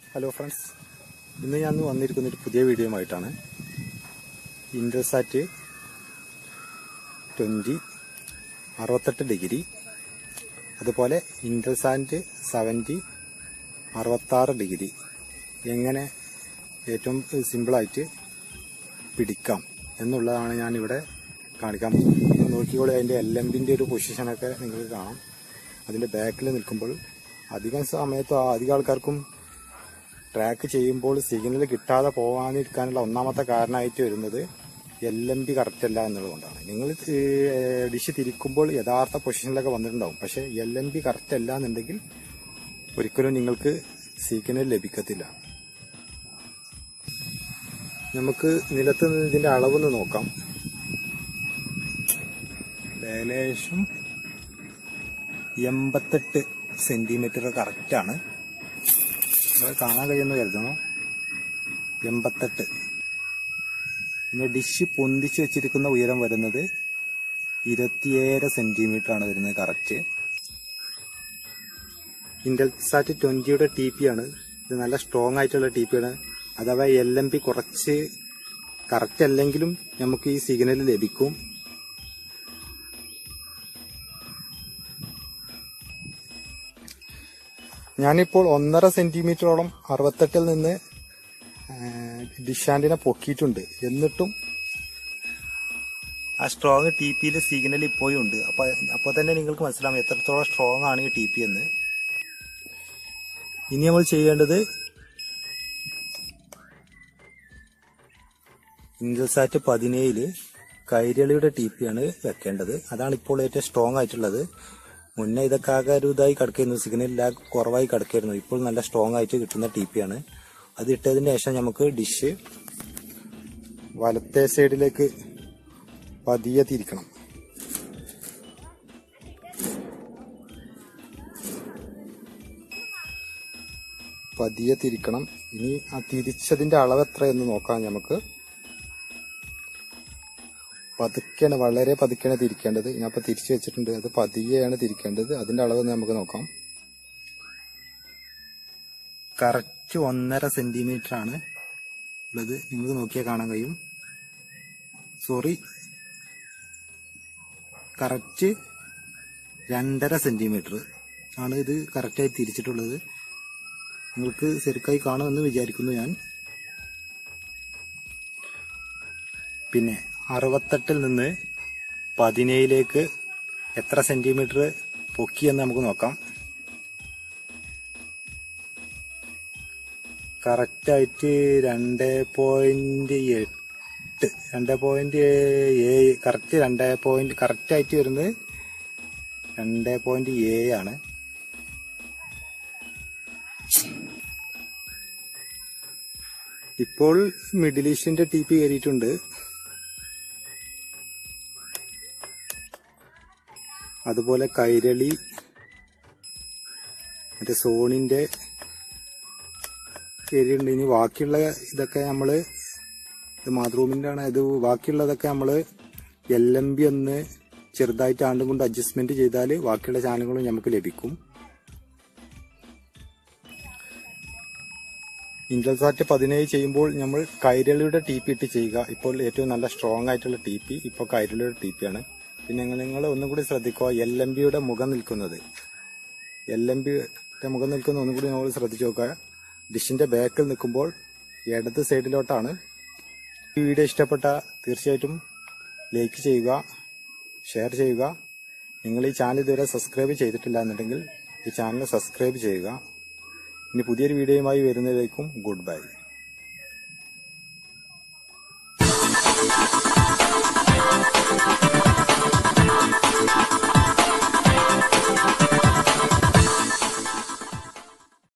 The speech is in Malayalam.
ഹലോ ഫ്രണ്ട്സ് ഇന്ന് ഞാൻ വന്നിരിക്കുന്ന ഒരു പുതിയ വീഡിയോയുമായിട്ടാണ് ഇൻഡോസാറ്റ് ട്വൻറ്റി അറുപത്തെട്ട് ഡിഗ്രി അതുപോലെ ഇൻഡോസാറ്റ് സെവൻറ്റി അറുപത്താറ് ഡിഗ്രി എങ്ങനെ ഏറ്റവും സിമ്പിളായിട്ട് പിടിക്കാം എന്നുള്ളതാണ് ഞാനിവിടെ കാണിക്കാൻ പോകുന്നത് നോക്കിക്കോളി അതിൻ്റെ എൽ എമ്പിൻ്റെ ഒരു പൊസിഷനൊക്കെ നിങ്ങൾക്ക് കാണാം അതിൻ്റെ ബാക്കിൽ നിൽക്കുമ്പോൾ അധികം സമയത്ത് അധികം ആൾക്കാർക്കും ട്രാക്ക് ചെയ്യുമ്പോൾ സിഗ്നൽ കിട്ടാതെ പോകാനിരിക്കാനുള്ള ഒന്നാമത്തെ കാരണമായിട്ട് വരുന്നത് എൽ എം ബി കറക്റ്റ് അല്ല എന്നുള്ളതുകൊണ്ടാണ് നിങ്ങൾ ഡിഷ് തിരിക്കുമ്പോൾ യഥാർത്ഥ പൊസിഷനിലൊക്കെ വന്നിട്ടുണ്ടാവും പക്ഷെ എൽ എം ബി കറക്റ്റ് അല്ല എന്നുണ്ടെങ്കിൽ ഒരിക്കലും നിങ്ങൾക്ക് സിഗ്നൽ ലഭിക്കത്തില്ല നമുക്ക് നിലത്ത് നിന്ന് ഇതിന്റെ അളവൊന്ന് നോക്കാം ഏകദേശം എൺപത്തെട്ട് സെന്റിമീറ്റർ കറക്റ്റാണ് നിങ്ങൾ കാണാൻ കഴിയുമെന്ന് കരുതണം എൺപത്തെട്ട് പിന്നെ ഡിഷ് പൊന്തിച്ച് വെച്ചിരിക്കുന്ന ഉയരം വരുന്നത് ഇരുപത്തിയേഴ് സെന്റിമീറ്റർ ആണ് വരുന്നത് കറക്റ്റ് ഇന്റൽസാറ്റ് ട്വന്റിയുടെ ടി പി ആണ് ഇത് നല്ല സ്ട്രോങ് ആയിട്ടുള്ള ടി പി ആണ് അഥവാ എൽ എം പി കുറച്ച് കറക്റ്റ് അല്ലെങ്കിലും നമുക്ക് ഈ സിഗ്നൽ ലഭിക്കും ഞാനിപ്പോൾ ഒന്നര സെന്റിമീറ്ററോളം അറുപത്തെട്ടിൽ നിന്ന് ഡിഷാൻഡിനെ പൊക്കിയിട്ടുണ്ട് എന്നിട്ടും ആ സ്ട്രോങ് ടി പിയിൽ സിഗ്നൽ ഇപ്പോഴും ഉണ്ട് അപ്പൊ അപ്പോൾ തന്നെ നിങ്ങൾക്ക് മനസ്സിലാവും എത്രത്തോളം സ്ട്രോങ് ആണ് ഈ ടി പി എന്ന് ഇനി നമ്മൾ ചെയ്യേണ്ടത് ഇൻഡൽസാറ്റ് പതിനേഴില് കൈരളിയുടെ ടി പി ആണ് വെക്കേണ്ടത് അതാണ് ഇപ്പോൾ ഏറ്റവും സ്ട്രോങ് ആയിട്ടുള്ളത് മുന്നേ ഇതൊക്കെ ആകെ ഒരു ഇതായി കിടക്കായിരുന്നു സിഗ്നൽ ലാഗ് കുറവായി കിടക്കായിരുന്നു ഇപ്പോൾ നല്ല സ്ട്രോങ് ആയിട്ട് കിട്ടുന്ന ടി പി ആണ് അത് ഇട്ടതിന് ശേഷം നമുക്ക് ഡിഷ് വലത്തെ സൈഡിലേക്ക് പതിയെ തിരിക്കണം പതിയെ തിരിക്കണം ഇനി ആ തിരിച്ചതിന്റെ അളവ് എത്രയെന്ന് നോക്കാം നമുക്ക് പതുക്കെയാണ് വളരെ പതുക്കെയാണ് തിരിക്കേണ്ടത് ഞാൻ ഇപ്പൊ തിരിച്ചു വെച്ചിട്ടുണ്ട് അത് പതിയെയാണ് തിരിക്കേണ്ടത് അതിന്റെ അളവ് നമുക്ക് നോക്കാം കറക്റ്റ് ഒന്നര സെന്റിമീറ്റർ ആണ് ഉള്ളത് നിങ്ങൾക്ക് നോക്കിയാൽ കാണാൻ കഴിയും സോറി കറക്റ്റ് രണ്ടര സെന്റിമീറ്റർ ആണ് ഇത് കറക്റ്റായി തിരിച്ചിട്ടുള്ളത് നിങ്ങൾക്ക് ശരിക്കായി കാണുമെന്ന് വിചാരിക്കുന്നു ഞാൻ പിന്നെ അറുപത്തെട്ടിൽ നിന്ന് പതിനേഴിലേക്ക് എത്ര സെന്റിമീറ്റർ പൊക്കിയെന്ന് നമുക്ക് നോക്കാം കറക്റ്റായിട്ട് രണ്ട് പോയിന്റ് എട്ട് രണ്ട് പോയിന്റ് ഏഴ് കറക്റ്റ് രണ്ട് പോയിന്റ് കറക്റ്റായിട്ട് വരുന്നത് രണ്ട് പോയിന്റ് ഏഴ് ആണ് ഇപ്പോൾ മിഡിൽ ഈസ്റ്റിന്റെ ടി പി കയറിയിട്ടുണ്ട് അതുപോലെ കൈരളി മറ്റേ സോണിന്റെ ഏരിയുണ്ട് ഇനി ബാക്കിയുള്ള ഇതൊക്കെ നമ്മള് ഇത് മാതൃഭൂമിന്റെ ആണ് ഇത് ബാക്കിയുള്ളതൊക്കെ നമ്മള് എൽ എം ബി ഒന്ന് ചെറുതായിട്ട് ആണ്ടും കൊണ്ട് അഡ്ജസ്റ്റ്മെന്റ് ചെയ്താൽ ബാക്കിയുള്ള ചാനലുകളും നമുക്ക് ലഭിക്കും ഇന്റൽസാറ്റ് പതിനേഴ് ചെയ്യുമ്പോൾ നമ്മൾ കൈരളിയുടെ ടി പി ഇട്ട് ചെയ്യുക ഇപ്പോൾ ഏറ്റവും നല്ല സ്ട്രോങ് ആയിട്ടുള്ള ടി പി ഇപ്പോൾ കൈരളിയുടെ ടി പി ആണ് പിന്നെ നിങ്ങൾ ഒന്നും കൂടി ശ്രദ്ധിക്കുക എൽ എം ബിയുടെ മുഖം നിൽക്കുന്നത് എൽ എം ബിയുടെ മുഖം നിൽക്കുന്ന ഒന്നും കൂടി നമ്മൾ ശ്രദ്ധിച്ചു നോക്കുക ഡിഷിന്റെ ബാക്കിൽ നിൽക്കുമ്പോൾ ഇടത് സൈഡിലോട്ടാണ് ഈ വീഡിയോ ഇഷ്ടപ്പെട്ട തീർച്ചയായിട്ടും ലൈക്ക് ചെയ്യുക ഷെയർ ചെയ്യുക നിങ്ങൾ ഈ ചാനൽ ഇതുവരെ സബ്സ്ക്രൈബ് ചെയ്തിട്ടില്ല എന്നുണ്ടെങ്കിൽ ഈ ചാനൽ സബ്സ്ക്രൈബ് ചെയ്യുക ഇനി പുതിയൊരു വീഡിയോയുമായി വരുന്നതിലേക്കും ഗുഡ് ബൈ